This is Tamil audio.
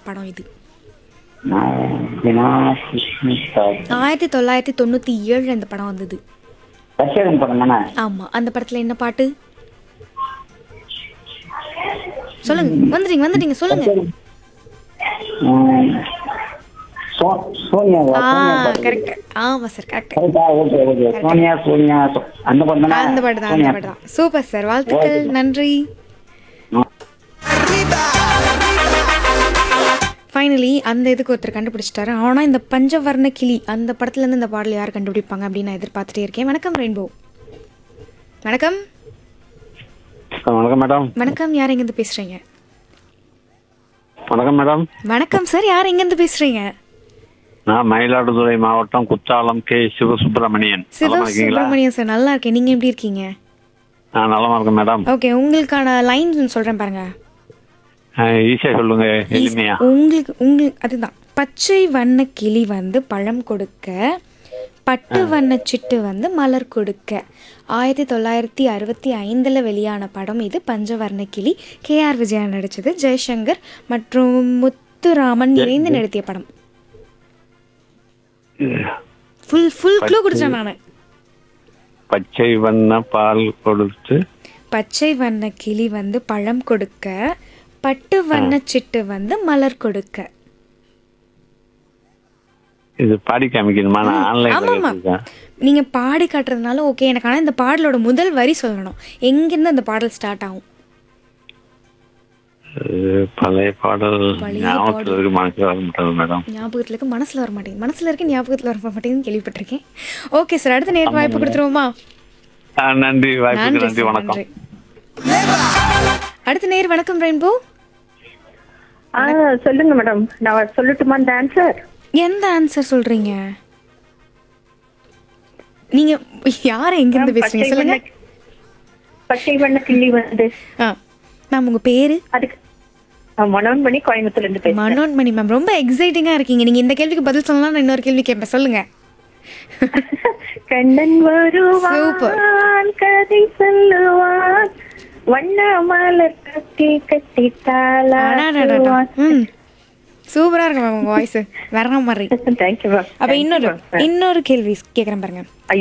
படம் இது நான் தினா கிருஷ்ண சார் ஆயிரத்தி தொள்ளாயிரத்தி தொண்ணூற்றி ஏழு இந்த படம் வந்தது பச்சையன் படம் தானே ஆமா அந்த படத்துல என்ன பாட்டு சொல்லுங்க வந்துட்டீங்க வந்துட்டீங்க சொல்லுங்க ம், சோ- சோனியாவா ஆ சோனியா பாட்டு. கரெக்ட் ஆமா சார் கரெக்ட் கரெக்டா? ஓகே ஓகே சோனியா சோனியா சோ- அந்த படம் தானே அந்த பாட்டு தான் அந்த சோனியா பாட்டு தான் சூப்பர் சார் வாழ்த்துக்கள் நன்றி ஃபைனலி அந்த இதுக்கு ஒருத்தர் கண்டுபிடிச்சிட்டாரு ஆனால் இந்த பஞ்சவர்ண கிளி அந்த படத்துலேருந்து இந்த பாடல் யார் கண்டுபிடிப்பாங்க அப்படின்னு நான் எதிர்பார்த்துட்டே இருக்கேன் வணக்கம் ரெயின்போ வணக்கம் வணக்கம் மேடம் வணக்கம் யார் எங்கேருந்து பேசுகிறீங்க வணக்கம் மேடம் வணக்கம் சார் யார் எங்கேருந்து பேசுகிறீங்க நான் மயிலாடுதுறை மாவட்டம் குத்தாலம் கே சிவசுப்பிரமணியன் சிவ நலமா இருக்கீங்களா சுப்பிரமணியன் சார் நல்லா இருக்கேன் நீங்கள் எப்படி இருக்கீங்க நான் நலமா இருக்கேன் மேடம் ஓகே உங்களுக்கான லைன்ஸ் சொல்கிறேன் பாருங்க ஈஸியா சொல்லுங்க எளிமையா உங்களுக்கு உங்களுக்கு அதுதான் பச்சை வண்ண கிளி வந்து பழம் கொடுக்க பட்டு வண்ண சிட்டு வந்து மலர் கொடுக்க ஆயிரத்தி தொள்ளாயிரத்தி அறுபத்தி ஐந்தில் வெளியான படம் இது பஞ்சவர்ண கிளி கே ஆர் விஜயா நடிச்சது ஜெய்சங்கர் மற்றும் முத்துராமன் இணைந்து நடத்திய படம் ஃபுல் ஃபுல் க்ளூ கொடுத்தேன் நான் பச்சை வண்ண பால் கொடுத்து பச்சை வண்ண கிளி வந்து பழம் கொடுக்க பட்டு வண்ண சிட்டு வந்து மலர் கொடுக்க இது பாடி காமிக்கணுமா நான் ஆன்லைன்ல ஆமாம்மா கேட்டிருக்கேன் நீங்க பாடி காட்டுறதுனால ஓகே எனக்கு ஆனால் இந்த பாடலோட முதல் வரி சொல்லணும் எங்கிருந்து அந்த பாடல் ஸ்டார்ட் ஆகும் இது பழைய பாடல் பழைய ஞாபகத்துல இருக்கு மனசுல வர மாட்டேங்குது மேடம் ஞாபகத்துல இருக்கு மனசுல வர மாட்டேங்குது மனசுல இருக்கு ஞாபகத்துல வர மாட்டேங்குதுன்னு கேள்விப்பட்டிருக்கேன் ஓகே சார் அடுத்த நேரம் வாய்ப்பு கொடுத்துருவோமா ஆ, நன்றி வாய்ப்புக்கு நன்றி நன்றி சார் வணக்கம் நன்றி அடுத்த நேர் வணக்கம் ரெயின்போ ஆ சொல்லுங்க மேடம் நான் சொல்லட்டுமா இந்த ஆன்சர் எந்த ஆன்சர் சொல்றீங்க நீங்க யாரை எங்க இருந்து பேசுறீங்க சொல்லுங்க பச்சை வண்ண கிள்ளி வந்து ஆ மேம் உங்க பேரு அதுக்கு நான் மனோன்மணி கோயம்புத்தூர்ல இருந்து பேசுறேன் மனோன்மணி மேம் ரொம்ப எக்ஸைட்டிங்கா இருக்கீங்க நீங்க இந்த கேள்விக்கு பதில் சொல்லலாம் நான் இன்னொரு கேள்வி கேட்பேன் சொல்லுங்க கண்ணன் வருவான் கதை சொல்லுவான் வண்ண மலர் கட்டி கட்டி அடாடாடாடா. தாளாட்டுவான் ம் சூப்பரா இருக்கு மேம் உங்க வாய்ஸ் வேற மாதிரி தேங்க்யூ மேம் அப்ப இன்னொரு இன்னொரு கேள்வி கேக்குறேன் பாருங்க